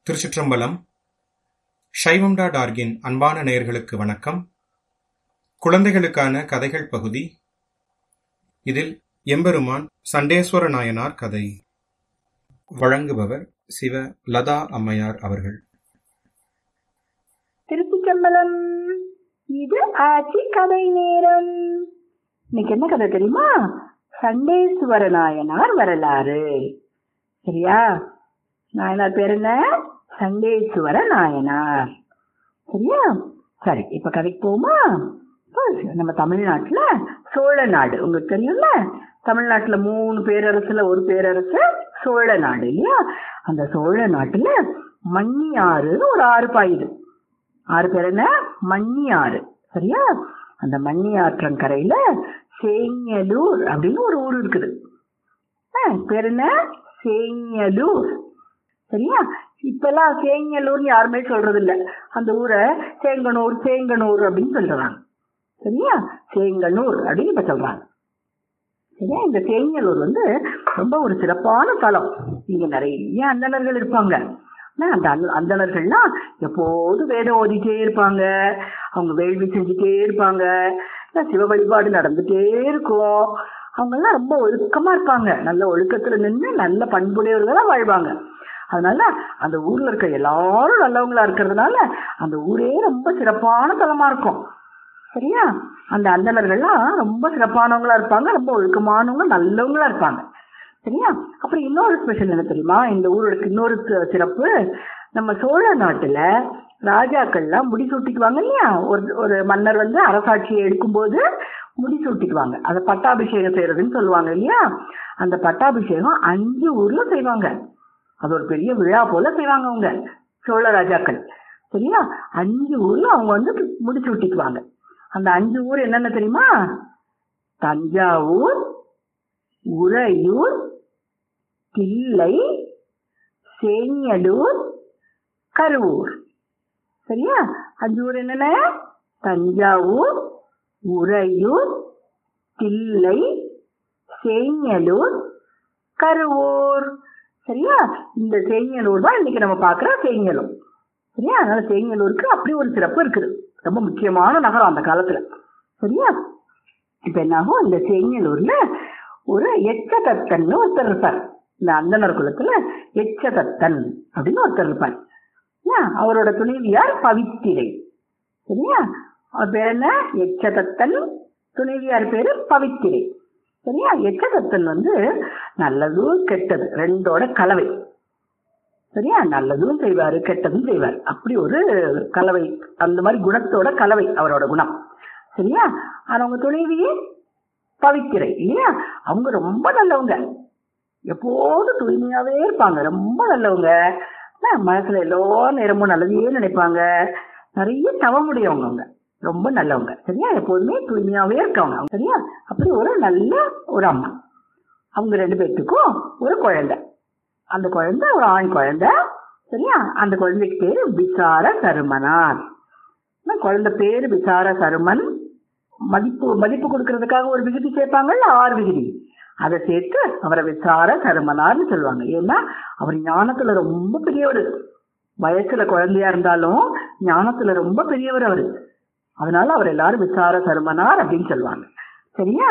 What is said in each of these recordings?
திருச்சிற்றம்பலம் சைவம் டாட் ஆர்கின் அன்பான நேயர்களுக்கு வணக்கம் குழந்தைகளுக்கான கதைகள் பகுதி இதில் எம்பெருமான் சண்டேஸ்வர நாயனார் கதை வழங்குபவர் சிவ லதா அம்மையார் அவர்கள் திருச்சிச்சம்பலம் இது ஆட்சி கதை நேரம் இன்னைக்கு என்ன கதை தெரியுமா சண்டேஸ்வர நாயனார் வரலாறு சரியா நாயனார் பேர் என்ன சண்டேஸ்வர நாயனார் சரியா சரி இப்ப கதைக்கு போமா நம்ம தமிழ்நாட்டுல சோழ நாடு உங்களுக்கு தெரியும்ல தமிழ்நாட்டுல மூணு பேரரசுல ஒரு பேரரசு சோழ நாடு இல்லையா அந்த சோழ நாட்டுல மண்ணியாறுன்னு ஒரு ஆறு பாயுது ஆறு பேர் என்ன மண்ணி ஆறு சரியா அந்த மண்ணி ஆற்றங்கரையில சேங்கலூர் அப்படின்னு ஒரு ஊர் இருக்குது ஆ, பேர் என்ன சேங்கலூர் சரியா இப்பெல்லாம் சேங்கலூர்னு யாருமே சொல்றது இல்ல அந்த ஊரை சேங்கனூர் சேங்கனூர் அப்படின்னு சொல்றாங்க சரியா சேங்கனூர் அப்படின்னு இப்ப சொல்றாங்க சரியா இந்த சேங்கலூர் வந்து ரொம்ப ஒரு சிறப்பான தலம் இங்க நிறைய அந்தணர்கள் இருப்பாங்க ஆனா, அந்த அந்த- அந்தணர்கள்லாம் எப்போதும் வேதம் ஓதிட்டே இருப்பாங்க அவங்க வேள்வி செஞ்சுட்டே இருப்பாங்க இல்ல சிவ வழிபாடு நடந்துட்டே இருக்கும் அவங்க எல்லாம் ரொம்ப ஒழுக்கமா இருப்பாங்க நல்ல ஒழுக்கத்துல நின்று நல்ல பண்புடையவர்களா வாழ்வாங்க அதனால அந்த ஊர்ல இருக்க எல்லாரும் நல்லவங்களா இருக்கிறதுனால அந்த ஊரே ரொம்ப சிறப்பான தலமா இருக்கும் சரியா அந்த அந்தணர்கள்லாம் ரொம்ப சிறப்பானவங்களா இருப்பாங்க ரொம்ப ஒழுக்கமானவங்க நல்லவங்களா இருப்பாங்க சரியா அப்புறம் இன்னொரு ஸ்பெஷல் என்ன தெரியுமா இந்த ஊருக்கு இன்னொரு சி- சிறப்பு நம்ம சோழ நாட்டுல ராஜாக்கள்லாம் முடி சூட்டிக்குவாங்க இல்லையா ஒரு ஒரு மன்னர் வந்து அரசாட்சியை எடுக்கும்போது முடி சூட்டிக்குவாங்க அதை பட்டாபிஷேகம் செய்யறதுன்னு சொல்லுவாங்க இல்லையா அந்த பட்டாபிஷேகம் அஞ்சு ஊர்ல செய்வாங்க அது ஒரு பெரிய விழா போல செய்வாங்க அவங்க சோழ ராஜாக்கள் சரியா அஞ்சு ஊர்ல அவங்க வந்து முடி சூட்டிக்குவாங்க அந்த அஞ்சு ஊர் என்னென்ன தெரியுமா தஞ்சாவூர் உறையூர் தில்லை சேங்கடூர் கருவூர் சரியா அஞ்சு ஊர் என்னென்ன தஞ்சாவூர் உறையூர் தில்லை சேங்கலூர் கருவூர் சரியா இந்த சேங்கலூர் தான் இன்னைக்கு நம்ம பார்க்குற சேங்கலூர் சரியா அதனால சேங்கலூருக்கு அப்படி ஒரு சிறப்பு இருக்குது ரொம்ப முக்கியமான நகரம் அந்த காலத்துல சரியா இப்ப என்னாகும் இந்த சேங்கலூர்ல ஒரு எச்சதத்தன் ஒருத்தர் இருப்பார் இந்த அந்தனர் குலத்துல எச்சதத்தன் அப்படின்னு ஒருத்தர் இருப்பார் என்ன? அவரோட துணைவியார் பவித்திரை சரியா அவர் பேர் என்ன எச்சதத்தன் துணைவியார் பேரு பவித்திரை சரியா எச்சதத்தன் வந்து நல்லதும் கெட்டது ரெண்டோட கலவை சரியா நல்லதும் செய்வாரு கெட்டதும் செய்வார் அப்படி ஒரு கலவை அந்த மாதிரி குணத்தோட கலவை அவரோட குணம் சரியா ஆனா அவங்க துணைவியே பவித்திரை இல்லையா அவங்க ரொம்ப நல்லவங்க எப்போதும் தூய்மையாவே இருப்பாங்க ரொம்ப நல்லவங்க ஆனா, மனசுல எல்லா நேரமும் நல்லதையே நினைப்பாங்க நிறைய தவமுடையவங்க அவங்க ரொம்ப நல்லவங்க சரியா எப்போதுமே தூய்மையாவே இருக்கவங்க அவங்க. சரியா அப்படி ஒரு நல்ல ஒரு அம்மா அவங்க ரெண்டு பேர்த்துக்கும் ஒரு குழந்தை அந்த குழந்தை ஒரு ஆண் குழந்தை சரியா அந்த குழந்தைக்கு பேரு விசார சருமனார் அந்த குழந்தை பேரு விசார சருமன் மதிப்பு மதிப்பு கொடுக்கறதுக்காக ஒரு விகுதி சேர்ப்பாங்கல்ல ஆறு விகுதி அதை சேர்த்து அவரை விசார சருமனார்னு சொல்லுவாங்க ஏன்னா அவர் ஞானத்துல ரொம்ப பெரியவர் வயசுல குழந்தையா இருந்தாலும் ஞானத்துல ரொம்ப பெரியவர் அவரு அதனால அவர் எல்லாரும் விசார சருமனார் அப்படின்னு சொல்லுவாங்க சரியா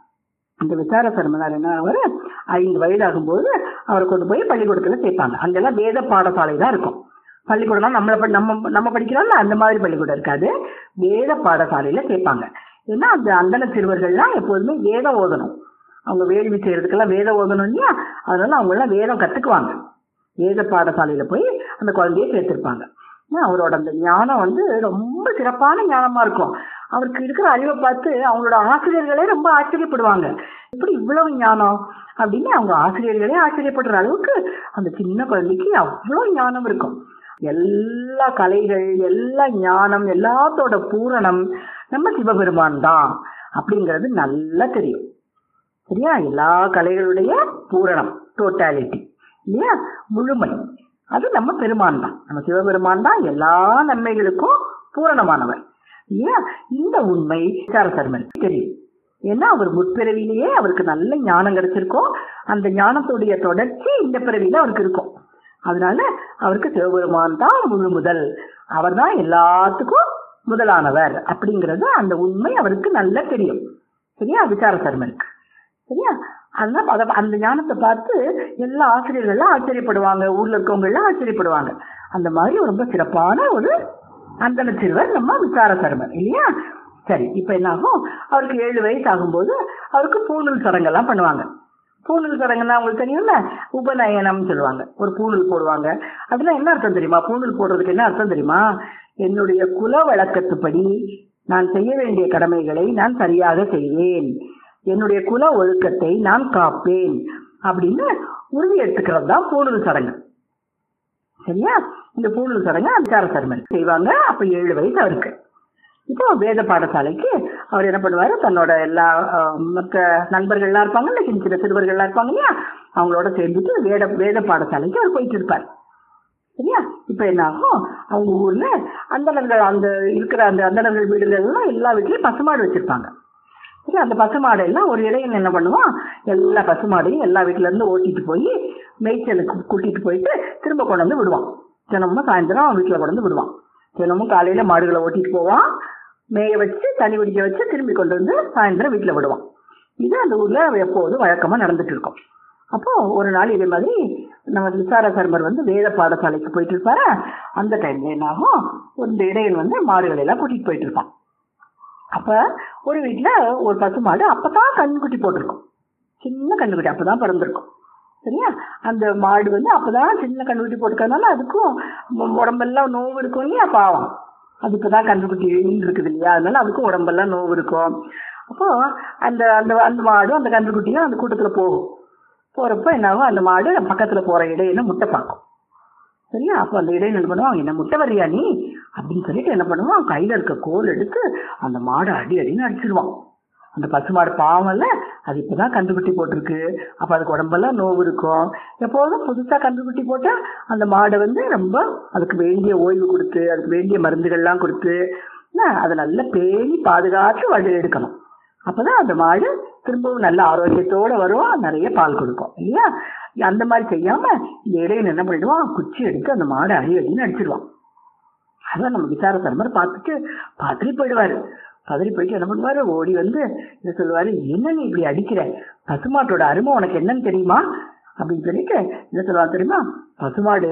இந்த விசார சருமனார் என்ன அவர் ஐந்து வயது ஆகும்போது அவரை கொண்டு போய் பள்ளிக்கூடத்துல சேர்ப்பாங்க அங்கெல்லாம் வேத பாடசாலை தான் இருக்கும் பள்ளிக்கூடம்னா நம்மள படி- நம்ம நம்ம படிக்கிறோம்ல அந்த மாதிரி பள்ளிக்கூடம் இருக்காது வேத பாடசாலையில சேர்ப்பாங்க ஏன்னா அந்த அந்தன சிறுவர்கள்லாம் எப்போதுமே வேதம் ஓதணும் அவங்க வேள்வி செய்யறதுக்கெல்லாம் வேதம் ஓதணும் இல்லையா அதனால அவங்க எல்லாம் வேதம் கத்துக்குவாங்க வேத பாடசாலையில போய் அந்த குழந்தைய சேர்த்திருப்பாங்க ஏன்னா அவரோட அந்த ஞானம் வந்து ரொம்ப சிறப்பான ஞானமா இருக்கும் அவருக்கு இருக்கிற அறிவை பார்த்து அவங்களோட ஆசிரியர்களே ரொம்ப ஆச்சரியப்படுவாங்க இப்படி இவ்வளவு ஞானம் அப்படின்னு அவங்க ஆசிரியர்களே ஆச்சரியப்படுற அளவுக்கு அந்த சின்ன குழந்தைக்கு அவ்வளவு ஞானம் இருக்கும் எல்லா கலைகள் எல்லா ஞானம் எல்லாத்தோட பூரணம் நம்ம சிவபெருமான் தான் அப்படிங்கிறது நல்லா தெரியும் சரியா எல்லா கலைகளுடைய பூரணம் டோட்டாலிட்டி இல்லையா முழுமை அது நம்ம பெருமான் தான் நம்ம சிவபெருமான் தான் எல்லா நன்மைகளுக்கும் பூரணமானவர் இல்லையா இந்த உண்மை விசாரசர்மனுக்கு தெரியும் ஏன்னா அவர் முற்பிறவிலேயே அவருக்கு நல்ல ஞானம் கிடைச்சிருக்கும் அந்த ஞானத்துடைய தொடர்ச்சி இந்த பிறவியில அவருக்கு இருக்கும் அதனால அவருக்கு சிவபெருமான் தான் முழு முதல் அவர் தான் எல்லாத்துக்கும் முதலானவர் அப்படிங்கிறது அந்த உண்மை அவருக்கு நல்லா தெரியும் சரியா விசார சர்மனுக்கு சரியா அதனால அத- அந்த ஞானத்தை பார்த்து எல்லா ஆசிரியர்கள்லாம் ஆச்சரியப்படுவாங்க ஊர்ல இருக்கவங்க எல்லாம் ஆச்சரியப்படுவாங்க அந்த மாதிரி ரொம்ப சிறப்பான ஒரு அந்தன சிறுவர் நம்ம விசார சர்மர் இல்லையா சரி இப்ப என்ன ஆகும் அவருக்கு ஏழு வயசு ஆகும்போது அவருக்கு பூணூல் சடங்கெல்லாம் பண்ணுவாங்க பூணூல் சடங்குன்னா உங்களுக்கு தெரியும்ல உபநயனம்னு சொல்லுவாங்க ஒரு பூணூல் போடுவாங்க அதெல்லாம் என்ன அர்த்தம் தெரியுமா பூணூல் போடுறதுக்கு என்ன அர்த்தம் தெரியுமா என்னுடைய குல வழக்கத்துப்படி நான் செய்ய வேண்டிய கடமைகளை நான் சரியாக செய்வேன் என்னுடைய குல ஒழுக்கத்தை நான் காப்பேன் அப்படின்னு உறுதி எடுத்துக்கிறது தான் பூணூல் சடங்கு சரியா இந்த பூணூல் சடங்கு அஞ்சார சர்மன் செய்வாங்க அப்ப ஏழு வயசு அவருக்கு இப்போ வேத பாடசாலைக்கு அவர் என்ன பண்ணுவாரு தன்னோட எல்லா அஹ், மற்ற நண்பர்கள்லாம் இருப்பாங்கல்ல சின்ன சின்ன சிறுவர்கள்லாம் இருப்பாங்க இல்லையா அவங்களோட சேர்ந்துட்டு வேத வேத பாடசாலைக்கு அவர் போயிட்டு இருப்பார் சரியா இப்ப என்ன ஆகும் அவங்க ஊர்ல அந்தணர்கள் அந்த இருக்கிற அந்த அந்தணர்கள் வீடுகள்லாம் எல்லா வீட்லயும் பசுமாடு வச்சிருப்பாங்க சரி அந்த பசுமாடு எல்லாம் ஒரு இடையன் என்ன பண்ணுவான் எல்லா பசுமாடையும் எல்லா வீட்டுல இருந்து ஓட்டிட்டு போய் மேய்ச்சலுக்கு கூட்டிட்டு போயிட்டு திரும்ப கொண்டு வந்து விடுவான் தினமும் சாயந்தரம் அவன் வீட்டுல கொண்டு வந்து விடுவான் தினமும் காலையில மாடுகளை ஓட்டிட்டு போவான் மேய வச்சு தண்ணி குடிக்க வச்சு திரும்பி கொண்டு வந்து சாயந்தரம் வீட்டுல விடுவான் இது அந்த ஊர்ல எப்போதும் வழக்கமா நடந்துட்டு இருக்கும் அப்போ ஒரு நாள் இதே மாதிரி நம்ம விசார சர்மர் வந்து வேத பாடசாலைக்கு போயிட்டு இருப்பாரு அந்த டைம்ல என்ன ஆகும் இந்த இடையன் வந்து மாடுகளை எல்லாம் கூட்டிட்டு போயிட்டு இருப்பான் அப்ப ஒரு வீட்ல ஒரு பசு மாடு அப்பதான் கண்ணுக்குட்டி போட்டிருக்கும் சின்ன கண்ணுக்குட்டி அப்பதான் பிறந்திருக்கும் சரியா அந்த மாடு வந்து அப்பதான் சின்ன கண்ணுக்குட்டி போட்டுக்கிறதுனால அதுக்கும் உ- உடம்பெல்லாம் நோவு இருக்கும் இல்லையா பாவம் அது இப்பதான் கண்ணுக்குட்டி இருக்குது இல்லையா அதனால அதுக்கும் உடம்பெல்லாம் நோவு இருக்கும் அப்போ அந்த அந்த அந்த மாடும் அந்த கன்றுக்குட்டியும் அந்த கூட்டத்துல போகும் போறப்ப என்ன ஆகும் அந்த மாடு பக்கத்துல போற இடையில முட்டை பார்க்கும் சரியா அப்போ அந்த இடையில என்ன பண்ணுவான் என்ன முட்டை வர்றியா நீ அப்படின்னு சொல்லிட்டு என்ன பண்ணுவான் கையில இருக்க கோல் எடுத்து அந்த மாடை அடி அடின்னு அடிச்சிடுவான் அந்த பசுமாடு பாவம்ல அது இப்பதான் கன்றுக்குட்டி போட்டிருக்கு அப்ப அதுக்கு உடம்பெல்லாம் நோவு இருக்கும் எப்போதும் புதுசா கன்றுக்குட்டி போட்டா அந்த மாடை வந்து ரொம்ப அதுக்கு வேண்டிய ஓய்வு கொடுத்து அதுக்கு வேண்டிய மருந்துகள்லாம் கொடுத்து என்ன, அதை நல்லா பேணி பாதுகாத்து வழி எடுக்கணும் அப்பதான் அந்த மாடு திரும்பவும் நல்ல ஆரோக்கியத்தோட வரும் நிறைய பால் கொடுக்கும் இல்லையா அந்த மாதிரி செய்யாம இந்த இடையில என்ன பண்ணிடுவான் குச்சி எடுத்து அந்த மாடை அடி அடின்னு அடிச்சிடுவான் அதான் நம்ம விசார சர்மர் பார்த்துட்டு பதறி போயிடுவாரு பதறி போயிட்டு என்ன பண்ணுவாரு ஓடி வந்து இதை சொல்லுவாரு என்ன நீ இப்படி அடிக்கிற பசுமாட்டோட அருமை உனக்கு என்னன்னு தெரியுமா அப்படின்னு சொல்லிட்டு என்ன சொல்லுவாங்க தெரியுமா பசுமாடு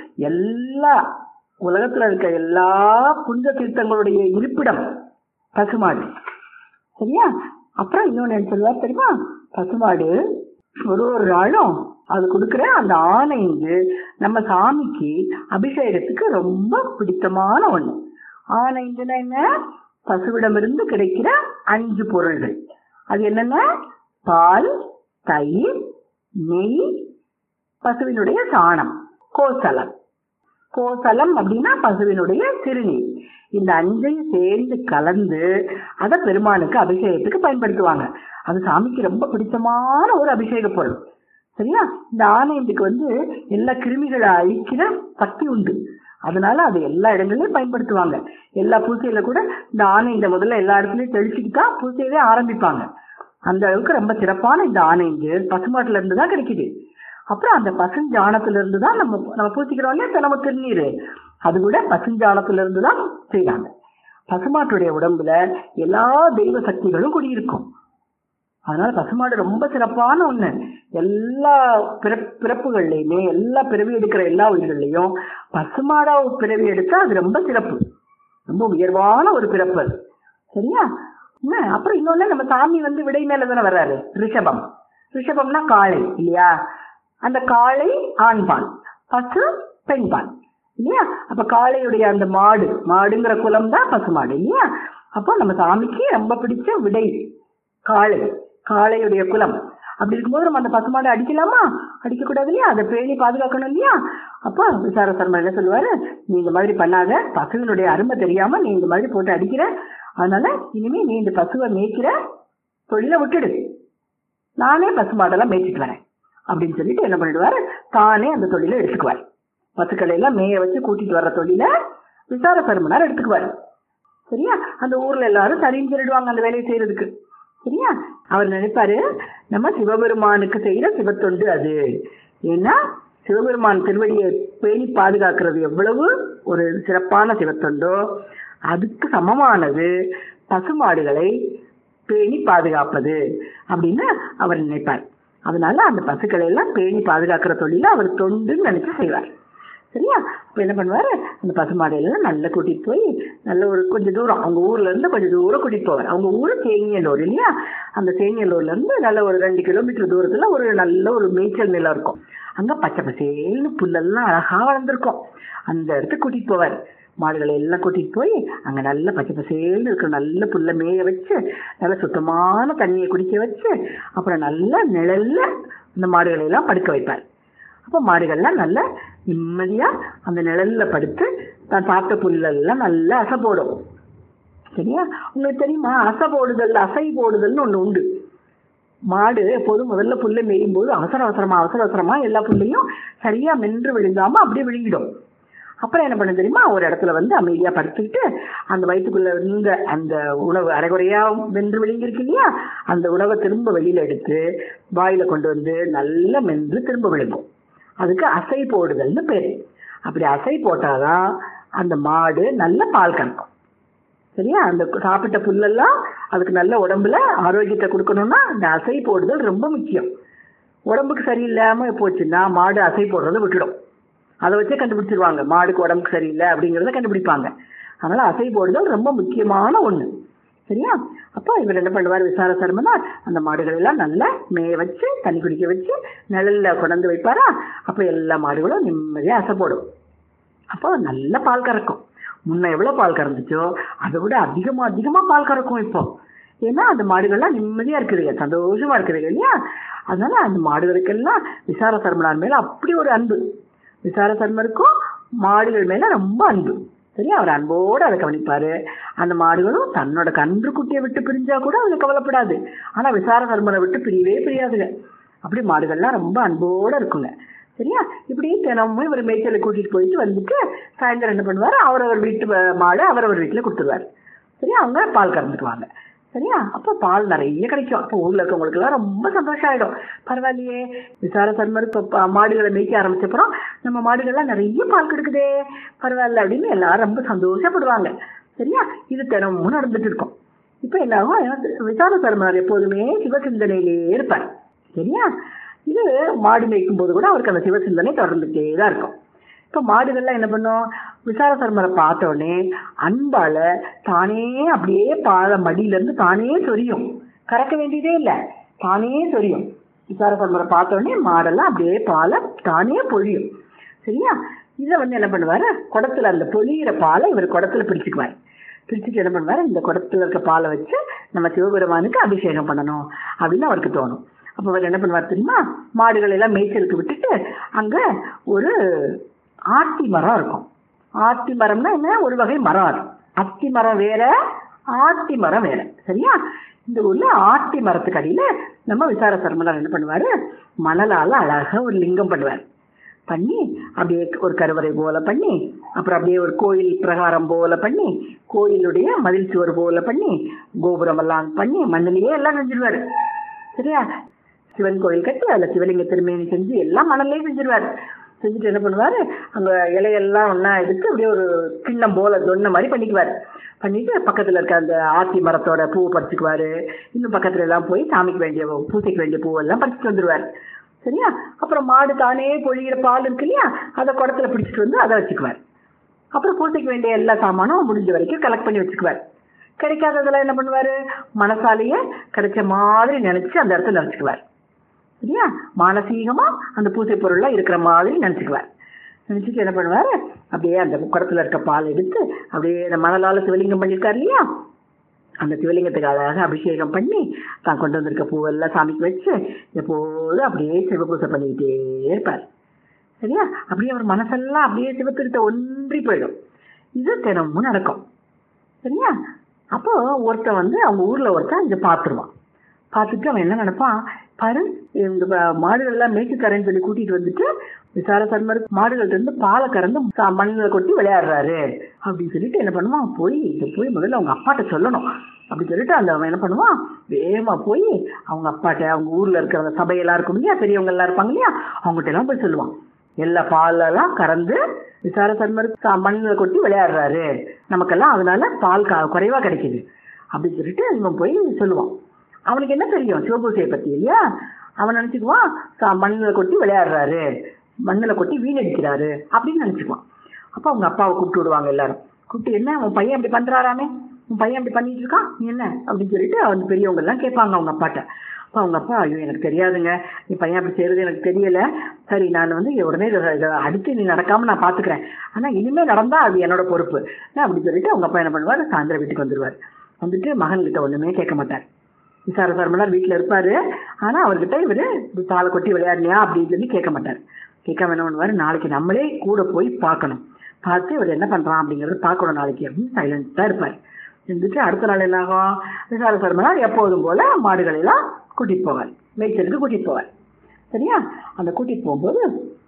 எல்லா உலகத்துல இருக்க எல்லா புனித தீர்த்தங்களுடைய இருப்பிடம் பசுமாடு சரியா அப்புறம் இன்னொன்னு என்ன சொல்லுவார் தெரியுமா பசுமாடு ஒரு ஒரு நாளும் அது கொடுக்குற அந்த ஆணைந்து நம்ம சாமிக்கு அபிஷேகத்துக்கு ரொம்ப பிடித்தமான ஒண்ணு ஆணைந்துன்னா என்ன பசுவிடமிருந்து கிடைக்கிற அஞ்சு பொருள்கள் அது என்னென்ன பால் தயிர் நெய் பசுவினுடைய சாணம் கோசலம் கோசலம் அப்படின்னா பசுவினுடைய சிறுநீர் இந்த அஞ்சையும் சேர்ந்து கலந்து அதை பெருமானுக்கு அபிஷேகத்துக்கு பயன்படுத்துவாங்க அது சாமிக்கு ரொம்ப பிடித்தமான ஒரு அபிஷேக பொருள் சரியா இந்த ஆணையத்துக்கு வந்து எல்லா கிருமிகளை அழிக்கிற சக்தி உண்டு அதனால அது எல்லா இடங்களையும் பயன்படுத்துவாங்க எல்லா பூசையில கூட இந்த ஆணையத்தை முதல்ல எல்லா இடத்துலயும் தெளிச்சுட்டு தான் பூசையவே ஆரம்பிப்பாங்க அந்த அளவுக்கு ரொம்ப சிறப்பான இந்த ஆணைந்து பசுமாட்டுல இருந்து தான் கிடைக்குது அப்புறம் அந்த பசுஞ்சாணத்துல இருந்து தான் நம்ம நம்ம பூசிக்கிறோம் இல்லையா நம்ம திருநீர் அது கூட பசுஞ்சாணத்துல இருந்து தான் செய்றாங்க பசுமாட்டுடைய உடம்புல எல்லா தெய்வ சக்திகளும் குடியிருக்கும் அதனால பசுமாடு ரொம்ப சிறப்பான ஒண்ணு எல்லா பிறப் பிறப்புகள்லையுமே எல்லா பிறவி எடுக்கிற எல்லா உயிர்கள்லையும் பசுமாடா பிறவி எடுத்தா அது ரொம்ப சிறப்பு ரொம்ப உயர்வான ஒரு பிறப்பு அது சரியா என்ன அப்புறம் இன்னொன்னு நம்ம சாமி வந்து விடை மேல தானே வர்றாரு ரிஷபம் ரிஷபம்னா காளை இல்லையா அந்த காளை ஆண்பால் பசு பெண்பால் இல்லையா அப்ப காளையுடைய அந்த மாடு மாடுங்கிற குலம் தான் பசுமாடு இல்லையா அப்போ நம்ம சாமிக்கு ரொம்ப பிடிச்ச விடை காளை காளையுடைய குலம் அப்படி இருக்கும்போது நம்ம அந்த பசுமாடை அடிக்கலாமா அடிக்க கூடாது இல்லையா அதை பேணி பாதுகாக்கணும் இல்லையா அப்போ விசார சர்மா என்ன சொல்லுவாரு நீ இந்த மாதிரி பண்ணாத பசுவினுடைய அருமை தெரியாம நீ இந்த மாதிரி போட்டு அடிக்கிற அதனால இனிமே நீ இந்த பசுவை மேய்க்கிற தொழிலை விட்டுடு நானே பசுமாடெல்லாம் மேய்ச்சிட்டு வரேன் அப்படின்னு சொல்லிட்டு என்ன பண்ணிடுவாரு தானே அந்த தொழிலை எடுத்துக்குவார் பசுக்களை எல்லாம் மேய வச்சு கூட்டிட்டு வர்ற தொழிலை விசார பெருமனார் எடுத்துக்குவார் சரியா அந்த ஊர்ல எல்லாரும் சரின்னு சொல்லிடுவாங்க அந்த வேலையை செய்யறதுக்கு சரியா அவர் நினைப்பாரு நம்ம சிவபெருமானுக்கு செய்யற சிவத்தொண்டு அது ஏன்னா சிவபெருமான் திருவடியை பேணி பாதுகாக்கிறது எவ்வளவு ஒரு சிறப்பான சிவத்தொண்டோ அதுக்கு சமமானது பசுமாடுகளை பேணி பாதுகாப்பது அப்படின்னு அவர் நினைப்பார் அதனால அந்த பசுக்களை எல்லாம் பேணி பாதுகாக்கிற தொழில அவர் தொண்டுன்னு நினைச்சு செய்வார் சரியா அப்ப என்ன பண்ணுவாரு அந்த பசுமாடையெல்லாம் நல்லா கூட்டிட்டு போய் நல்ல ஒரு கொஞ்சம் தூரம் அவங்க ஊர்ல இருந்து கொஞ்சம் தூரம் கூட்டிட்டு போவார் அவங்க ஊரு தேங்கியலூர் இல்லையா அந்த தேங்கியலூர்ல இருந்து நல்ல ஒரு ரெண்டு கிலோமீட்டர் தூரத்துல ஒரு நல்ல ஒரு மேய்ச்சல் நிலம் இருக்கும் அங்க பச்சை பசேல்னு புல்லெல்லாம் அழகா வளர்ந்துருக்கும் அந்த இடத்துக்கு கூட்டிட்டு போவார் மாடுகளை எல்லாம் கூட்டிட்டு போய் அங்க நல்ல பச்சை பசேல்னு இருக்கிற நல்ல புல்ல மேய வச்சு நல்ல சுத்தமான தண்ணியை குடிக்க வச்சு அப்புறம் நல்ல நிழல்ல அந்த மாடுகளை எல்லாம் படுக்க வைப்பார் அப்போ மாடுகள்லாம் நல்ல நிம்மதியா அந்த நிழல்ல படுத்து தான் பார்த்த புல்லெல்லாம் நல்லா அசை போடும் சரியா உங்களுக்கு தெரியுமா அசை போடுதல் அசை போடுதல்னு ஒண்ணு உண்டு மாடு எப்போதும் முதல்ல புல்லை மேயும் போது அவசர அவசரமா அவசர அவசரமா எல்லா புல்லையும் சரியா மென்று விழுங்காம அப்படியே விழுங்கிடும் அப்புறம் என்ன பண்ண தெரியுமா ஒரு இடத்துல வந்து அமைதியா படுத்துக்கிட்டு அந்த வயிற்றுக்குள்ள இருந்த அந்த உணவு அரைகுறையா வென்று விழுங்கிருக்கு இல்லையா அந்த உணவை திரும்ப வெளியில எடுத்து வாயில கொண்டு வந்து நல்லா மென்று திரும்ப விழுங்கும் அதுக்கு அசை போடுதல்னு பேரு அப்படி அசை போட்டாதான் அந்த மாடு நல்ல பால் கறக்கும் சரியா அந்த சாப்பிட்ட புல்லெல்லாம் அதுக்கு நல்ல உடம்புல ஆரோக்கியத்தை கொடுக்கணும்னா அந்த அசை போடுதல் ரொம்ப முக்கியம் உடம்புக்கு சரியில்லாம போச்சுன்னா மாடு அசை போடுறதை விட்டுடும் அதை வச்சே கண்டுபிடிச்சிருவாங்க மாடுக்கு உடம்புக்கு சரியில்லை அப்படிங்கிறத கண்டுபிடிப்பாங்க அதனால அசை போடுதல் ரொம்ப முக்கியமான ஒண்ணு சரியா அப்போ இவர் என்ன பண்ணுவார் விசார சர்மனா அந்த மாடுகள் எல்லாம் நல்லா மேய வச்சு தண்ணி குடிக்க வச்சு நிழல்ல கொண்டாந்து வைப்பாரா அப்போ எல்லா மாடுகளும் நிம்மதியா அசை போடும் அப்போ நல்ல பால் கறக்கும் முன்ன எவ்வளவு பால் கறந்துச்சோ அதை விட அதிகமா அதிகமா பால் கறக்கும் இப்போ ஏன்னா அந்த மாடுகள்லாம் நிம்மதியா இருக்குதுங்க சந்தோஷமா இருக்குதுங்க இல்லையா அதனால அந்த மாடுகளுக்கெல்லாம் விசார சர்மனார் மேல அப்படி ஒரு அன்பு விசார சர்மருக்கும் மாடுகள் மேல ரொம்ப அன்பு சரியா அவர் அன்போடு அதை கவனிப்பாரு அந்த மாடுகளும் தன்னோட கன்று குட்டியை விட்டு பிரிஞ்சா கூட அதுல கவலைப்படாது ஆனா விசார சர்மனை விட்டு பிரியவே பிரியாதுங்க அப்படி மாடுகள்லாம் ரொம்ப அன்போடு இருக்குங்க சரியா இப்படி தினமும் இவர் மேய்ச்சலை கூட்டிட்டு போயிட்டு வந்துட்டு சாயந்தரம் என்ன பண்ணுவாரு அவரவர் வீட்டு வ- மாடு அவரவர் வீட்டுல கொடுத்துருவாரு சரியா அவங்க பால் கறந்துக்குவாங்க சரியா அப்போ பால் நிறைய கிடைக்கும் அப்போ ஊர்ல இருக்கவங்களுக்கு எல்லாம் ரொம்ப சந்தோஷம் ஆயிடும் பரவாயில்லையே விசார சர்மர் இப்போ ப- மாடுகளை மேய்க்க ஆரம்பிச்சப்புறம் நம்ம மாடுகள்லாம் நிறைய பால் கொடுக்குதே பரவாயில்ல அப்படின்னு எல்லாரும் ரொம்ப சந்தோஷப்படுவாங்க சரியா இது தினமும் நடந்துட்டு இருக்கும் இப்போ என்ன ஆகும் விசார சர்மர் எப்போதுமே சிவசிந்தனையிலேயே இருப்பார் சரியா இது மாடு மேய்க்கும் போது கூட அவருக்கு அந்த சிவசிந்தனை தொடர்ந்துட்டே தான் இருக்கும் இப்போ மாடுகள்லாம் என்ன பண்ணும் விசார சர்மரை பார்த்த உடனே அன்பால தானே அப்படியே பால மடியில இருந்து தானே சொரியும் கறக்க வேண்டியதே இல்லை தானே சொரியும் விசார சர்மரை பார்த்த உடனே மாடெல்லாம் அப்படியே பாலை தானே பொழியும் சரியா இதை வந்து என்ன பண்ணுவாரு குடத்துல அந்த பொழியிற பாலை இவர் குடத்துல பிடிச்சுக்குவார் பிரிச்சுட்டு என்ன பண்ணுவாரு இந்த குடத்துல இருக்க பாலை வச்சு நம்ம சிவபெருமானுக்கு அபிஷேகம் பண்ணணும் அப்படின்னு அவருக்கு தோணும் அப்ப அவர் என்ன பண்ணுவார் தெரியுமா மாடுகளை எல்லாம் மேய்ச்சலுக்கு விட்டுட்டு அங்க ஒரு ஆத்தி மரம் இருக்கும் ஆத்தி மரம்னா என்ன ஒரு வகை மரம் அது அத்தி மரம் வேற ஆத்தி மரம் வேற சரியா இந்த ஊர்ல ஆத்தி மரத்துக்கு அடியில நம்ம விசார சர்மலர் என்ன பண்ணுவாரு மணலால அழகா ஒரு லிங்கம் பண்ணுவார் பண்ணி அப்படியே ஒரு கருவறை போல பண்ணி அப்புறம் அப்படியே ஒரு கோயில் பிரகாரம் போல பண்ணி கோயிலுடைய மதில் சுவர் போல பண்ணி கோபுரம் எல்லாம் பண்ணி மண்ணிலேயே எல்லாம் செஞ்சிருவாரு சரியா சிவன் கோயில் கட்டி அதுல சிவலிங்க திருமேனி செஞ்சு எல்லாம் மணல்லே செஞ்சிருவாரு செஞ்சுட்டு என்ன பண்ணுவாரு அங்க இலையெல்லாம் ஒண்ணா எடுத்து அப்படியே ஒரு கிண்ணம் போல தொன்ன மாதிரி பண்ணிக்குவாரு பண்ணிட்டு பக்கத்துல இருக்க அந்த ஆத்தி மரத்தோட பூவை பறிச்சுக்குவாரு இன்னும் பக்கத்துல எல்லாம் போய் சாமிக்கு வேண்டிய பூசைக்கு வேண்டிய பூவெல்லாம் பறிச்சுட்டு வந்துருவாரு சரியா அப்புறம் மாடு தானே பொழிகிற பால் இருக்கு இல்லையா அதை குடத்துல பிடிச்சிட்டு வந்து அதை வச்சுக்குவார் அப்புறம் பூசைக்கு வேண்டிய எல்லா சாமானும் முடிஞ்ச வரைக்கும் கலெக்ட் பண்ணி வச்சுக்குவார் கிடைக்காததெல்லாம் என்ன பண்ணுவாரு மனசாலேயே கிடைச்ச மாதிரி நினைச்சு அந்த இடத்துல நினைச்சுக்குவார் சரியா மானசீகமா அந்த பூசை பொருள்லாம் இருக்கிற மாதிரி நினைச்சுக்குவார் நினைச்சிட்டு என்ன பண்ணுவாரு அப்படியே அந்த குடத்துல இருக்க பால் எடுத்து அப்படியே அந்த மணலால சிவலிங்கம் பண்ணியிருக்காரு இல்லையா அந்த சிவலிங்கத்துக்கு அழகாக அபிஷேகம் பண்ணி தான் கொண்டு வந்திருக்க பூவெல்லாம் சாமிக்கு வச்சு எப்போதும் அப்படியே சிவபூசை பண்ணிக்கிட்டே இருப்பார் சரியா அப்படியே அவர் மனசெல்லாம் அப்படியே சிவத்திருத்த ஒன்றி போயிடும் இது தினமும் நடக்கும் சரியா அப்போ ஒருத்தன் வந்து அவங்க ஊர்ல ஒருத்தன் இதை பார்த்துருவான் பார்த்துட்டு அவன் என்ன நினைப்பான் பாரு இந்த ப- மாடுகள் எல்லாம் மேய்ச்சி தரேன்னு சொல்லி கூட்டிட்டு வந்துட்டு விசார சர்மர் மாடுகள்ட்ட இருந்து பாலை கறந்து சா- மண்ணுல கொட்டி விளையாடுறாரு அப்படின்னு சொல்லிட்டு என்ன பண்ணுவான் போய் இதை போய் முதல்ல அவங்க அப்பாட்ட சொல்லணும் அப்படி சொல்லிட்டு அந்த அவன் என்ன பண்ணுவான் வேகமா போய் அவங்க அப்பாட்ட அவங்க ஊர்ல இருக்கிற அந்த சபையெல்லாம் இருக்கும் இல்லையா பெரியவங்க எல்லாம் இருப்பாங்க இல்லையா அவங்ககிட்ட எல்லாம் போய் சொல்லுவான் எல்லா பாலெல்லாம் கறந்து விசார சர்மர் மண்ணில் கொட்டி விளையாடுறாரு நமக்கெல்லாம் அதனால பால் க- குறைவா கிடைக்குது அப்படின்னு சொல்லிட்டு இவன் போய் சொல்லுவான் அவனுக்கு என்ன தெரியும் சிவபூசையை பத்தி இல்லையா அவன் நினைச்சுக்குவான் ச- மண்ணில் கொட்டி விளையாடுறாரு மண்ணில் கொட்டி வீணடிக்கிறாரு அப்படின்னு நினைச்சுக்குவான் அப்போ அவங்க அப்பாவை கூப்பிட்டு விடுவாங்க எல்லாரும் கூப்பிட்டு என்ன உன் பையன் இப்படி பண்றாராமே உன் பையன் இப்படி பண்ணிட்டு இருக்கான் நீ என்ன அப்படின்னு சொல்லிட்டு அவங்க பெரியவங்க எல்லாம் கேட்பாங்க அவங்க அப்பாட்ட அப்போ அவங்க அப்பா ஐயோ எனக்கு தெரியாதுங்க நீ பையன் அப்படி செய்யறது எனக்கு தெரியல சரி நான் வந்து உடனே இதை இதை அடுத்து நீ நடக்காம நான் பாத்துக்கிறேன் ஆனா இனிமே நடந்தா அது என்னோட பொறுப்பு நான் அப்படி சொல்லிட்டு அவங்க அப்பா என்ன பண்ணுவார் சாயந்தரம் வீட்டுக்கு வந்துருவார் வந்துட்டு மகன்கிட்ட ஒண்ணுமே கேட்க மாட்டார் விசார சர்மனார் வீட்டுல இருப்பாரு ஆனா அவர்கிட்ட இவரு இப்படி பாலை கொட்டி விளையாடுனியா அப்படின்னு சொல்லி கேட்க மாட்டார் கேட்காம என்ன பண்ணுவாரு நாளைக்கு நம்மளே கூட போய் பார்க்கணும் பார்த்து இவர் என்ன பண்றான் அப்படிங்கறத பார்க்கணும் நாளைக்கு அப்படின்னு சைலண்டா இருப்பார் இருந்துட்டு அடுத்த நாள் என்ன ஆகும் விசார சர்மனார் எப்போதும் போல மாடுகளை எல்லாம் கூட்டிட்டு போவார் மேய்ச்சலுக்கு கூட்டிட்டு போவார் சரியா அந்த கூட்டிட்டு போகும்போது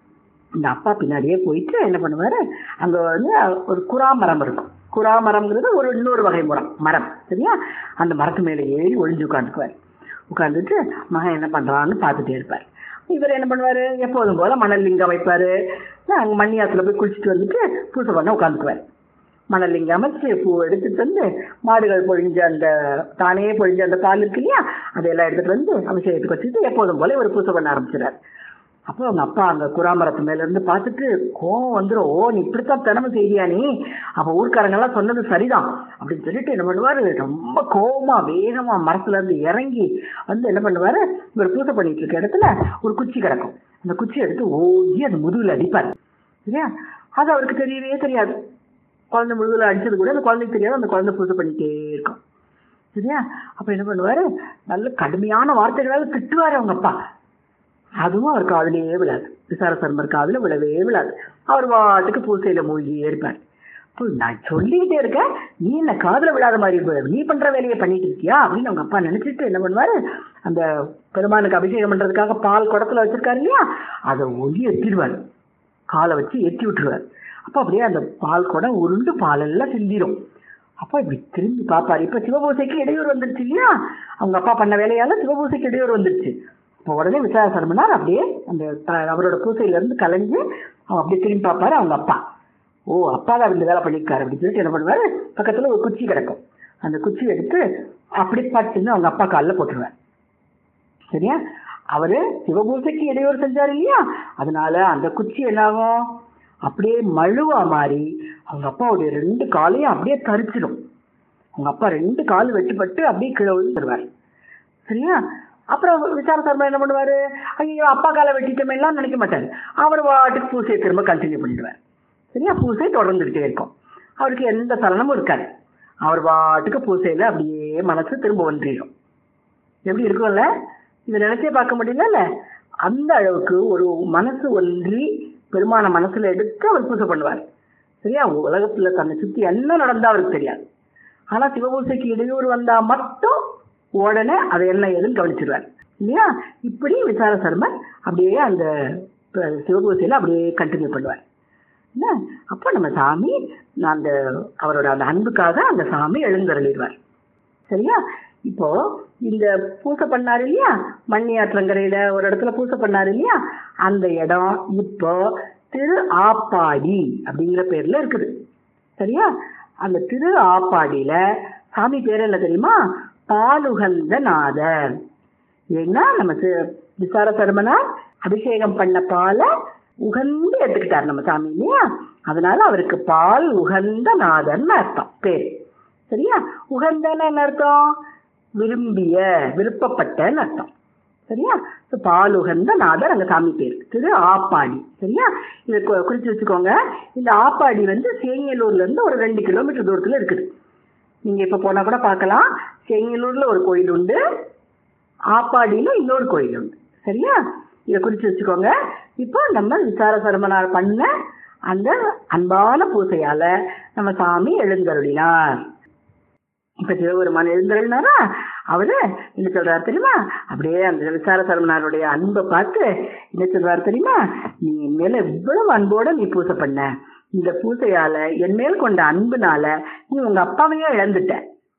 இந்த அப்பா பின்னாடியே போயிட்டு என்ன பண்ணுவாரு அங்க வந்து ஒரு குறா மரம் இருக்கும் குறா மரம்ங்கிறது ஒரு இன்னொரு வகை மரம் மரம் சரியா அந்த மரத்து மேலே ஏறி ஒளிஞ்சு உட்காந்துக்குவார் உட்காந்துட்டு மகன் என்ன பண்றான்னு பார்த்துட்டே இருப்பார் இவர் என்ன பண்ணுவாரு எப்போதும் போல மணல் லிங்கம் வைப்பாரு அங்க மண்ணியாத்துல போய் குளிச்சுட்டு வந்துட்டு பூசை பண்ண உட்காந்துக்குவார் மணல் லிங்கம் அமைச்சு பூ எடுத்துட்டு வந்து மாடுகள் பொழிஞ்ச அந்த தானே பொழிஞ்ச அந்த பால் இருக்கு இல்லையா அதையெல்லாம் எடுத்துட்டு வந்து அபிஷேகத்துக்கு வச்சுட்டு எப்போதும் போல இவர் பூசை பண்ண ஆரம்பிச்சிடாரு அப்போ அவங்க அப்பா அங்க குராமரத்து மேல இருந்து பார்த்துட்டு கோவம் வந்துரும் ஓ நீ இப்படித்தான் தினமும் செய்தியா நீ அப்ப ஊர்க்காரங்க எல்லாம் சொன்னது சரிதான் அப்படின்னு சொல்லிட்டு என்ன பண்ணுவாரு ரொம்ப கோவமா வேகமா மரத்துல இருந்து இறங்கி வந்து என்ன பண்ணுவாரு இவர் பூசை பண்ணிட்டு இருக்க இடத்துல ஒரு குச்சி கிடக்கும் அந்த குச்சி எடுத்து ஓங்கி அந்த முதுகுல அடிப்பாரு சரியா அது அவருக்கு தெரியவே தெரியாது குழந்தை முதுகுல அடிச்சது கூட அந்த குழந்தைக்கு தெரியாது அந்த குழந்தை பூசை பண்ணிட்டே இருக்கும் சரியா அப்ப என்ன பண்ணுவாரு நல்ல கடுமையான வார்த்தைகளால திட்டுவாரு அவங்க அப்பா அதுவும் அவர் காதுலயே விழாது விசார சர்மர் காதுல விழவே விழாது அவர் வாட்டுக்கு பூசையில மூழ்கியே இருப்பார் இப்போ நான் சொல்லிக்கிட்டே இருக்கேன் நீ என்ன காதுல விழாத மாதிரி இருப்ப. நீ பண்ற வேலையை பண்ணிட்டு இருக்கியா அப்படின்னு அவங்க அப்பா நினைச்சிட்டு என்ன பண்ணுவாரு அந்த பெருமானுக்கு அபிஷேகம் பண்றதுக்காக பால் குடத்துல வச்சிருக்காரு இல்லையா அதை ஒளி எத்திடுவார் காலை வச்சு எத்தி விட்டுருவார் அப்போ அப்படியே அந்த பால் குடம் உருண்டு பாலெல்லாம் சிந்திரும் அப்பா இப்படி திரும்பி பார்ப்பாரு இப்ப சிவபூசைக்கு இடையூறு வந்துருச்சு இல்லையா அவங்க அப்பா பண்ண வேலையால சிவபூசைக்கு இடையூறு வந்துருச்சு இப்போ உடனே விசார சர்மனார் அப்படியே அந்த த- அவரோட பூசையில இருந்து கலைஞ்சு அவன் அப்படியே திரும்பி பார்ப்பாரு அவங்க அப்பா ஓ அப்பா தான் இந்த வேலை பண்ணியிருக்காரு அப்படின்னு சொல்லிட்டு என்ன பண்ணுவாரு பக்கத்துல ஒரு குச்சி கிடக்கும் அந்த குச்சி எடுத்து அப்படி பட்டுன்னு அவங்க அப்பா காலில் போட்டுருவார் சரியா அவரு சிவபூசைக்கு இடையூறு செஞ்சாரு இல்லையா அதனால அந்த குச்சி என்னாகும் அப்படியே மழுவா மாறி அவங்க அப்பாவுடைய ரெண்டு காலையும் அப்படியே தரிச்சிடும் அவங்க அப்பா ரெண்டு கால் வெட்டுப்பட்டு அப்படியே கீழே விழுந்துருவார் சரியா அப்புறம் விசார சர்மா என்ன பண்ணுவாரு ஐயோ அப்பா காலை வெட்டிட்டோமே எல்லாம் நினைக்க மாட்டாரு அவர் வாட்டுக்கு பூசையை திரும்ப கண்டினியூ பண்ணிடுவார் சரியா பூசை தொடர்ந்துகிட்டே இருக்கும் அவருக்கு எந்த சலனமும் இருக்காது அவர் வாட்டுக்கு பூசையில அப்படியே மனசு திரும்ப ஒன்றிடும் எப்படி இருக்கும்ல இதை நினைச்சே பார்க்க முடியல அந்த அளவுக்கு ஒரு மனசு ஒன்றி பெருமான மனசுல எடுத்து அவர் பூசை பண்ணுவார் சரியா உலகத்துல தன்னை சுத்தி என்ன நடந்தா அவருக்கு தெரியாது ஆனா சிவபூசைக்கு இடையூறு வந்தா மட்டும் உடனே அதை என்ன ஏதுன்னு கவனிச்சிருவார் இல்லையா இப்படி விசார சர்மர் அப்படியே அந்த ப- சிவபூசையில அப்படியே கண்டினியூ பண்ணுவார் என்ன அப்போ நம்ம சாமி அந்த அவரோட அந்த அன்புக்காக அந்த சாமி எழுந்தருளிடுவார் சரியா இப்போ இந்த பூசை பண்ணாரு இல்லையா மண்ணி ஆற்றங்கரையில ஒரு இடத்துல பூசை பண்ணாரு இல்லையா அந்த இடம் இப்போ திரு ஆப்பாடி அப்படிங்கிற பேர்ல இருக்குது சரியா அந்த திரு ஆப்பாடியில சாமி பேர் என்ன தெரியுமா பாலுகந்த நாதர் ஏன்னா நம்ம சி- விசார சர்மனார் அபிஷேகம் பண்ண பாலை உகந்து எடுத்துக்கிட்டார் நம்ம சாமி இல்லையா அதனால அவருக்கு பால் உகந்த நாதர்னு அர்த்தம் பேர் சரியா உகந்தன்னு என்ன அர்த்தம் விரும்பிய விருப்பப்பட்டன்னு அர்த்தம் சரியா So, பால் உகந்த நாதர் அங்க சாமி பேர் திரு ஆப்பாடி சரியா இதை கு- குறிச்சு வச்சுக்கோங்க இந்த ஆப்பாடி வந்து சேங்கலூர்ல இருந்து ஒரு ரெண்டு கிலோமீட்டர் தூரத்துல இருக்குது நீங்க இப்ப போனா கூட பார்க்கலாம் சேங்கலூர்ல ஒரு கோயில் உண்டு ஆப்பாடியில இன்னொரு கோயில் உண்டு சரியா இதை குறிச்சு வச்சுக்கோங்க இப்போ நம்ம விசார சரமனார் பண்ண அந்த அன்பான பூசையால நம்ம சாமி எழுந்தருளினார் இப்ப சிவபெருமான் எழுந்தருளினாரா அவரு என்ன சொல்றாரு தெரியுமா அப்படியே அந்த விசார சரமனாருடைய அன்பை பார்த்து என்ன சொல்றாரு தெரியுமா நீ என் மேல இவ்வளவு அன்போட நீ பூசை பண்ண இந்த பூசையால என் மேல் கொண்ட அன்புனால நீ உங்க அப்பாவையே இழந்துட்ட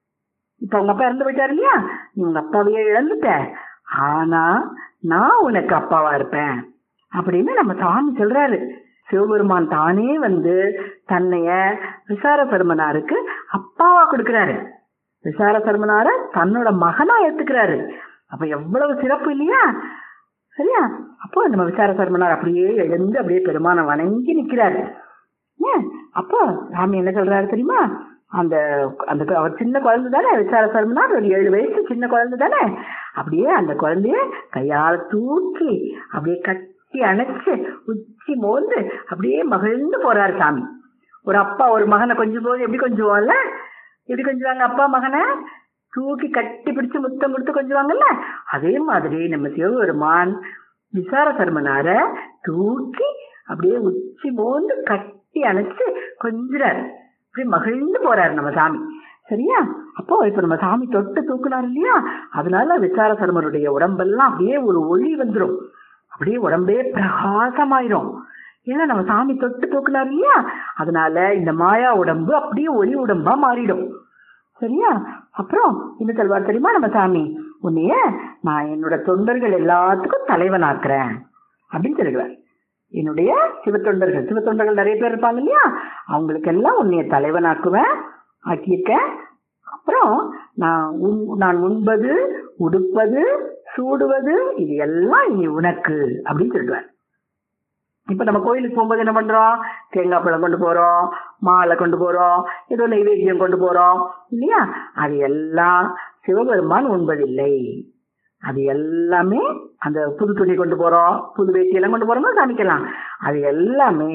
இப்ப உங்க அப்பா இறந்து போயிட்டாரு இல்லையா நீ உங்க அப்பாவையே இழந்துட்ட ஆனா நான் உனக்கு அப்பாவா இருப்பேன் அப்படின்னு நம்ம சாமி சொல்றாரு சிவபெருமான் தானே வந்து தன்னைய விசார சர்மனாருக்கு அப்பாவா கொடுக்கிறாரு விசார சர்மனார தன்னோட மகனா ஏத்துக்கிறாரு அப்ப எவ்வளவு சிறப்பு இல்லையா சரியா அப்போ நம்ம விசார சர்மனார் அப்படியே எழுந்து அப்படியே பெருமான வணங்கி நிக்கிறாரு ஏன் அப்போ சாமி என்ன சொல்றாரு தெரியுமா அந்த அந்த அவர் சின்ன குழந்தை தானே விசார சர்மனார் ஒரு ஏழு வயசு சின்ன குழந்தை தானே அப்படியே அந்த குழந்தைய கையால தூக்கி அப்படியே கட்டி அணைச்சு உச்சி மோந்து அப்படியே மகிழ்ந்து போறாரு சாமி ஒரு அப்பா ஒரு மகனை கொஞ்சம் போது எப்படி கொஞ்சுவோம்ல எப்படி கொஞ்சுவாங்க அப்பா மகனை தூக்கி கட்டி பிடிச்சு முத்தம் கொடுத்து கொஞ்சுவாங்கல்ல அதே மாதிரி நம்ம சிவபெருமான் விசார சர்மனார தூக்கி அப்படியே உச்சி மோந்து கட்டி அணைச்சு கொஞ்சுறாரு அப்படியே மகிழ்ந்து போறாரு நம்ம சாமி சரியா அப்போ இப்ப நம்ம சாமி தொட்டு தூக்குனார் இல்லையா அதனால விசார சர்மருடைய உடம்பெல்லாம் அப்படியே ஒரு ஒளி வந்துடும் அப்படியே உடம்பே பிரகாசமாயிரும் ஏன்னா நம்ம சாமி தொட்டு தூக்குனார் இல்லையா அதனால இந்த மாயா உடம்பு அப்படியே ஒளி உடம்பா மாறிடும் சரியா அப்புறம் என்ன சொல்வார் தெரியுமா நம்ம சாமி உன்னைய நான் என்னோட தொண்டர்கள் எல்லாத்துக்கும் தலைவனாக்குறேன் அப்படின்னு சொல்லுவார் என்னுடைய சிவத்தொண்டர்கள் சிவத்தொண்டர்கள் நிறைய பேர் இருப்பாங்க இல்லையா அவங்களுக்கு எல்லாம் உன்னைய தலைவனாக்குவேன் ஆக்கியிருக்கேன் அப்புறம் நான் உண் நான் உண்பது உடுப்பது சூடுவது இது எல்லாம் இனி உனக்கு அப்படின்னு சொல்லுவார் இப்ப நம்ம கோயிலுக்கு போகும்போது என்ன பண்றோம் தேங்காய் பழம் கொண்டு போறோம் மாலை கொண்டு போறோம் ஏதோ நைவேத்தியம் கொண்டு போறோம் இல்லையா அது எல்லாம் சிவபெருமான் உண்பதில்லை அது எல்லாமே அந்த புது துணி கொண்டு போறோம் புது வேட்டி எல்லாம் கொண்டு போறோம்னா காமிக்கலாம் அது எல்லாமே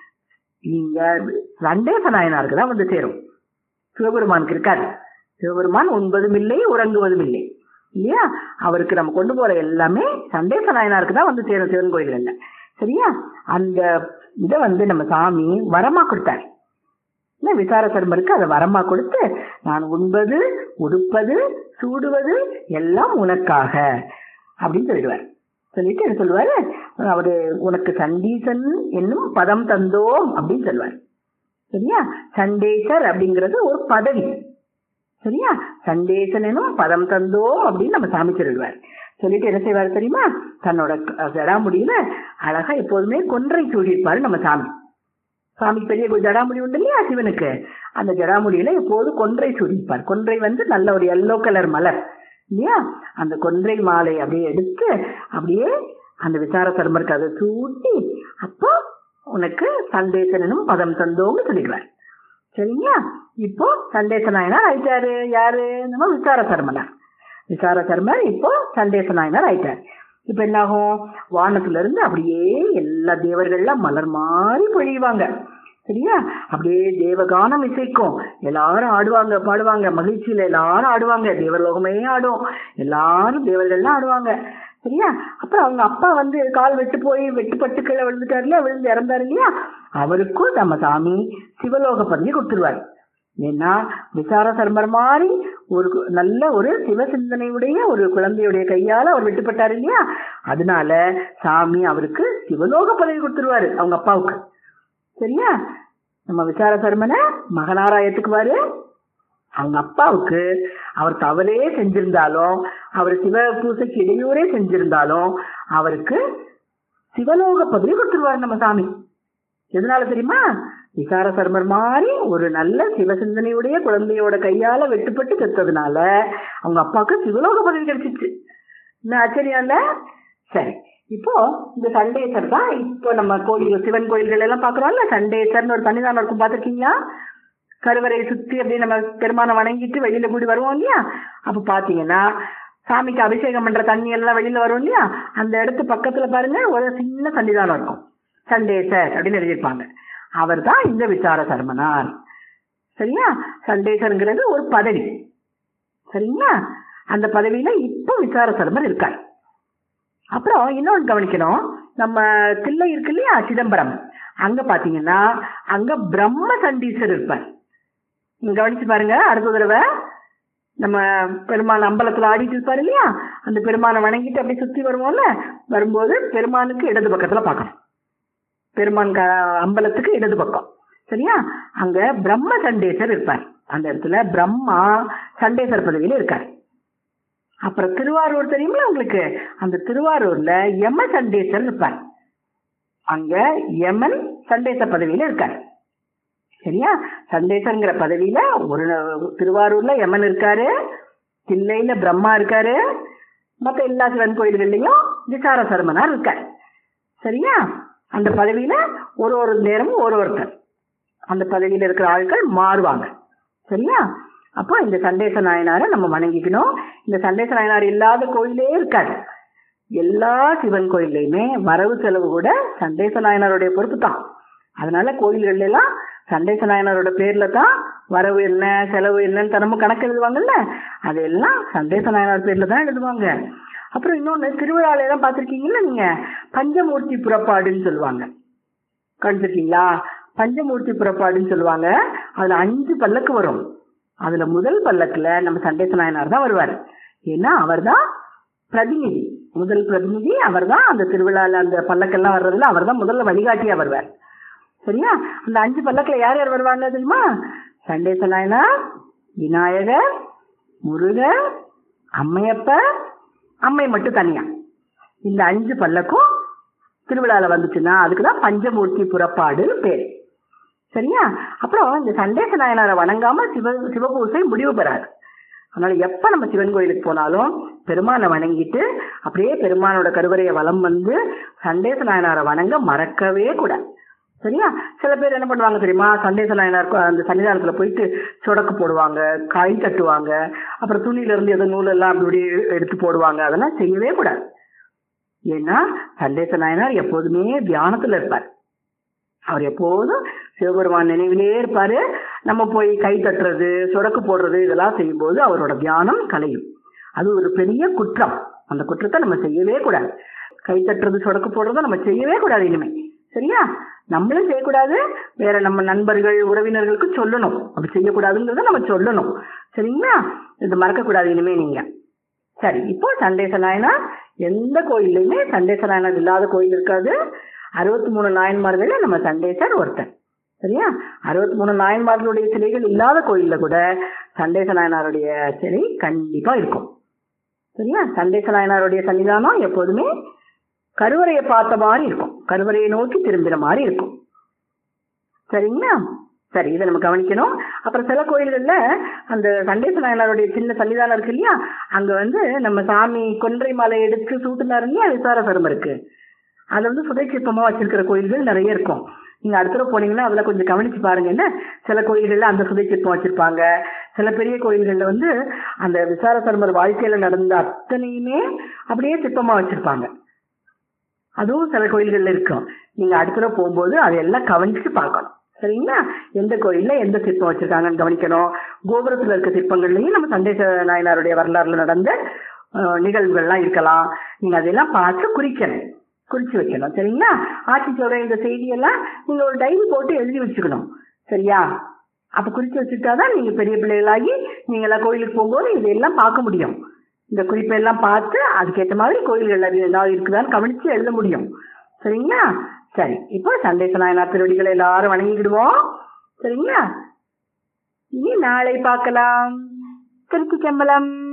இங்க ரண்டேச நாயனாருக்கு தான் வந்து சேரும் சிவபெருமானுக்கு இருக்காது சிவபெருமான் உண்பதும் இல்லை உறங்குவதும் இல்லை இல்லையா அவருக்கு நம்ம கொண்டு போற எல்லாமே சண்டேச நாயனாருக்கு தான் வந்து சேரும் சிவன் கோயில்கள்ல சரியா அந்த இதை வந்து நம்ம சாமி வரமா கொடுத்தாரு இல்ல விசார சர்மருக்கு அதை வரமா கொடுத்து நான் உண்பது உடுப்பது சூடுவது எல்லாம் உனக்காக அப்படின்னு சொல்லிடுவார் சொல்லிட்டு என்ன சொல்லுவாரு அவரு உனக்கு சண்டீசன் என்னும் பதம் தந்தோம் அப்படின்னு சொல்லுவார் சரியா சண்டேசர் அப்படிங்கிறது ஒரு பதவி சரியா சண்டேசன் எனும் பதம் தந்தோம் அப்படின்னு நம்ம சாமி சொல்லிடுவார் சொல்லிட்டு என்ன செய்வார் தெரியுமா தன்னோட ஜடாமுடியில அழகா எப்போதுமே கொன்றை சூழியிருப்பாரு நம்ம சாமி சாமி பெரிய ஜடாமுடி உண்டு இல்லையா சிவனுக்கு அந்த ஜடாமுடியில எப்போது கொன்றை சூடிப்பார் கொன்றை வந்து நல்ல ஒரு எல்லோ கலர் மலர் இல்லையா அந்த கொன்றை மாலை அப்படியே எடுத்து அப்படியே அந்த விசார சர்மருக்கு அதை சூட்டி அப்போ உனக்கு சண்டேசனும் பதம் தந்தோம்னு சொல்லிடுவார் சரிங்களா இப்போ சண்டேச நாயனார் ஆயிட்டாரு யாரு நம்ம விசார சர்மனார் விசார சர்மர் இப்போ சண்டேச நாயனார் ஆயிட்டார் இப்ப என்ன ஆகும் வானத்துல இருந்து அப்படியே எல்லா தேவர்கள்லாம் மலர் மாறி பொழிவாங்க சரியா அப்படியே தேவகானம் இசைக்கும் எல்லாரும் ஆடுவாங்க பாடுவாங்க மகிழ்ச்சியில எல்லாரும் ஆடுவாங்க தேவலோகமே ஆடும் எல்லாரும் தேவர்கள்லாம் ஆடுவாங்க சரியா அப்புறம் அவங்க அப்பா வந்து கால் வெட்டு போய் வெட்டுப்பட்டு கீழே விழுந்துட்டாரு இல்லையா விழுந்து இறந்தாரு இல்லையா அவருக்கும் நம்ம சாமி சிவலோக பதவி கொடுத்துருவாரு ஏன்னா விசார சர்மர் மாதிரி ஒரு நல்ல ஒரு சிவ சிந்தனையுடைய ஒரு குழந்தையுடைய கையால அவர் வெட்டுப்பட்டார் இல்லையா அதனால சாமி அவருக்கு சிவலோக பதவி கொடுத்துருவாரு அவங்க அப்பாவுக்கு சரியா நம்ம விசார சர்மனை மகனாரா ஏத்துக்குவாரு அவங்க அப்பாவுக்கு அவர் தவறே செஞ்சிருந்தாலும் அவர் சிவ பூசைக்கு இடையூறே செஞ்சிருந்தாலும் அவருக்கு சிவலோக பதவி கொடுத்துருவாரு நம்ம சாமி எதனால தெரியுமா விசார சர்மர் மாதிரி ஒரு நல்ல சிவசிந்தனையுடைய குழந்தையோட கையால வெட்டுப்பட்டு செத்ததுனால அவங்க அப்பாவுக்கு சிவலோக பதவி கிடைச்சிச்சு என்ன ஆச்சரியம் இல்ல சரி இப்போ இந்த சண்டேசர் தான் இப்போ நம்ம கோயில் சிவன் கோயில்கள் எல்லாம் பாக்குறோம்ல சண்டேசர்னு ஒரு சன்னிதானம் இருக்கும் பாத்திருக்கீங்களா கருவறையை சுத்தி அப்படியே நம்ம பெருமானை வணங்கிட்டு வெளியில கூடி வருவோம் இல்லையா அப்ப பாத்தீங்கன்னா சாமிக்கு அபிஷேகம் பண்ற தண்ணி எல்லாம் வெளியில வரும் இல்லையா அந்த இடத்து பக்கத்துல பாருங்க ஒரு சின்ன சன்னிதானம் இருக்கும் சண்டேசர் அப்படின்னு எழுதியிருப்பாங்க அவர் தான் இந்த விசார சர்மனார் சரியா சண்டேசருங்கிறது ஒரு பதவி சரிங்களா அந்த பதவியில இப்போ விசார சர்மர் இருக்கார் அப்புறம் இன்னொன்று கவனிக்கணும் நம்ம தில்லை இருக்கு இல்லையா சிதம்பரம் அங்க பாத்தீங்கன்னா அங்க பிரம்ம சண்டீசர் இருப்பார் நீங்க கவனிச்சு பாருங்க அடுத்த தடவை நம்ம பெருமான் அம்பலத்துல ஆடிட்டு இருப்பாரு இல்லையா அந்த பெருமானை வணங்கிட்டு அப்படியே சுத்தி வருவோம்ல வரும்போது பெருமானுக்கு இடது பக்கத்துல பார்க்கணும் பெருமான் அம்பலத்துக்கு இடது பக்கம் சரியா அங்க பிரம்ம சண்டேசர் இருப்பார் அந்த இடத்துல பிரம்மா சண்டேசர் பதவியில இருக்கார் அப்புறம் திருவாரூர் தெரியுமில உங்களுக்கு அந்த திருவாரூர்ல யம சண்டேசர் இருப்பார் அங்க யமன் சண்டேச பதவியில இருக்காரு சரியா சண்டேசங்கிற பதவியில ஒரு திருவாரூர்ல யமன் இருக்காரு தில்லையில பிரம்மா இருக்காரு மத்த எல்லா சிவன் கோயில்கள்லயும் விசார சர்மனார் இருக்காரு சரியா அந்த பதவியில ஒரு ஒரு நேரமும் ஒரு ஒருத்தர் அந்த பதவியில இருக்கிற ஆட்கள் மாறுவாங்க சரியா அப்போ இந்த சண்டேச நாயனாரை நம்ம வணங்கிக்கணும் இந்த சண்டேச நாயனார் இல்லாத கோயிலே இருக்காது எல்லா சிவன் கோயில்லையுமே வரவு செலவு கூட சண்டேச நாயனாருடைய பொறுப்பு தான் அதனால கோயில்கள்ல எல்லாம் சண்டேச நாயனாரோட பேர்ல தான் வரவு என்ன செலவு என்னன்னு தினமும் கணக்கு எழுதுவாங்கல்ல அதெல்லாம் சண்டேச நாயனார் பேர்ல தான் எழுதுவாங்க அப்புறம் இன்னொன்னு திருவிழால எல்லாம் பார்த்திருக்கீங்கல்ல நீங்க பஞ்சமூர்த்தி புறப்பாடுன்னு சொல்லுவாங்க கண்டிருக்கீங்களா பஞ்சமூர்த்தி புறப்பாடுன்னு சொல்லுவாங்க அதுல அஞ்சு பல்லக்கு வரும் அதுல முதல் பல்லக்குல நம்ம சண்டேச நாயனார் தான் வருவார் ஏன்னா அவர் தான் பிரதிநிதி முதல் பிரதிநிதி அவர் தான் அந்த திருவிழால அந்த பல்லக்கெல்லாம் வர்றதுல அவர் தான் முதல்ல வழிகாட்டியா வருவார் சரியா அந்த அஞ்சு பல்லக்குல யார் யார் வருவாங்க தெரியுமா சண்டேச நாயனார் விநாயகர் முருகர் அம்மையப்ப அம்மை மட்டும் தனியா இந்த அஞ்சு பல்லக்கும் திருவிழால வந்துச்சுன்னா அதுக்குதான் பஞ்சமூர்த்தி புறப்பாடுன்னு பேர் சரியா அப்புறம் இந்த சண்டேச நாயனாரை வணங்காம சிவ சிவபூசை முடிவு பெறாது அதனால எப்ப நம்ம சிவன் கோயிலுக்கு போனாலும் பெருமானை வணங்கிட்டு அப்படியே பெருமானோட கருவறையை வலம் வந்து சண்டேச நாயனாரை வணங்க மறக்கவே கூடாது சரியா சில பேர் என்ன பண்ணுவாங்க தெரியுமா சண்டேச நாயனார் கோ- அந்த சன்னிதானத்துல போயிட்டு சொடக்கு போடுவாங்க காய் தட்டுவாங்க அப்புறம் துணியில இருந்து ஏதோ நூல் எல்லாம் அப்படி இப்படி எடுத்து போடுவாங்க அதெல்லாம் செய்யவே கூடாது ஏன்னா சண்டேச நாயனார் எப்போதுமே தியானத்துல இருப்பார் அவர் எப்போதும் சிவபெருமான் நினைவிலே இருப்பாரு நம்ம போய் கை தட்டுறது சொடக்கு போடுறது இதெல்லாம் செய்யும்போது அவரோட தியானம் கலையும் அது ஒரு பெரிய குற்றம் அந்த குற்றத்தை நம்ம செய்யவே கூடாது கை தட்டுறது சொடக்கு போடுறதை நம்ம செய்யவே கூடாது இனிமே சரியா நம்மளும் செய்யக்கூடாது வேற நம்ம நண்பர்கள் உறவினர்களுக்கு சொல்லணும் அப்படி செய்யக்கூடாதுங்கிறத நம்ம சொல்லணும் சரிங்களா இது மறக்க கூடாது இனிமே நீங்க சரி இப்போ சண்டேச நாயனார் எந்த கோயில்லையுமே சண்டேச நாயனார் இல்லாத கோயில் இருக்காது அறுபத்தி மூணு நாயன்மார்கள்ல நம்ம சண்டேசர் ஒருத்தர் சரியா அறுபத்தி மூணு நாயன்மார்களுடைய சிலைகள் இல்லாத கோயில்ல கூட சண்டேச நாயனாருடைய சிலை கண்டிப்பா இருக்கும் சரியா சண்டேச நாயனாருடைய சன்னிதானம் எப்போதுமே கருவறையை பார்த்த மாதிரி இருக்கும் கருவறையை நோக்கி திரும்புற மாதிரி இருக்கும் சரிங்களா சரி இதை நம்ம கவனிக்கணும் அப்புறம் சில கோயில்கள்ல அந்த சண்டேச நாயனாருடைய சின்ன சன்னிதானம் இருக்கு இல்லையா அங்க வந்து நம்ம சாமி கொன்றை மாலை எடுத்து சூட்டுனாரு இல்லையா விசார சரம் இருக்கு அதை வந்து சுதை சிற்பமா வச்சிருக்கிற கோயில்கள் நிறைய இருக்கும் நீங்க அடுத்த தடவை போனீங்கன்னா அதுல கொஞ்சம் கவனிச்சு பாருங்க என்ன சில கோயில்கள்ல அந்த சுதை சிற்பம் வச்சிருப்பாங்க சில பெரிய கோயில்கள்ல வந்து அந்த விசார சர்மர் வாழ்க்கையில நடந்த அத்தனையுமே அப்படியே சிற்பமா வச்சிருப்பாங்க அதுவும் சில கோயில்கள்ல இருக்கும் நீங்க அடுத்த தடவை போகும்போது அதையெல்லாம் கவனிச்சு பார்க்கணும் சரிங்களா எந்த கோயில்ல எந்த சிற்பம் வச்சிருக்காங்கன்னு கவனிக்கணும் கோபுரத்துல இருக்க சிற்பங்கள்லயும் நம்ம சண்டேச நாயனாருடைய வரலாறுல நடந்த அஹ், நிகழ்வுகள்லாம் இருக்கலாம் நீங்க அதெல்லாம் பார்த்து குறிக்கணும் குறிச்சு வைக்கணும் சரிங்களா ஆட்சி சொல்ற இந்த செய்தியெல்லாம் நீங்க ஒரு டைரி போட்டு எழுதி வச்சுக்கணும் சரியா அப்ப குறிச்சு வச்சுட்டாதான் நீங்க பெரிய பிள்ளைகளாகி நீங்க எல்லாம் கோயிலுக்கு போகும்போது இதெல்லாம் பார்க்க முடியும் இந்த குறிப்பை எல்லாம் பார்த்து அதுக்கேற்ற மாதிரி கோயில்கள் அது ஏதாவது இருக்குதான்னு கவனிச்சு எழுத முடியும் சரிங்களா சரி இப்போ சண்டேச நாயனார் திருவடிகளை எல்லாரும் வணங்கிக்கிடுவோம் சரிங்களா இனி நாளை பார்க்கலாம் திருச்சி செம்பலம்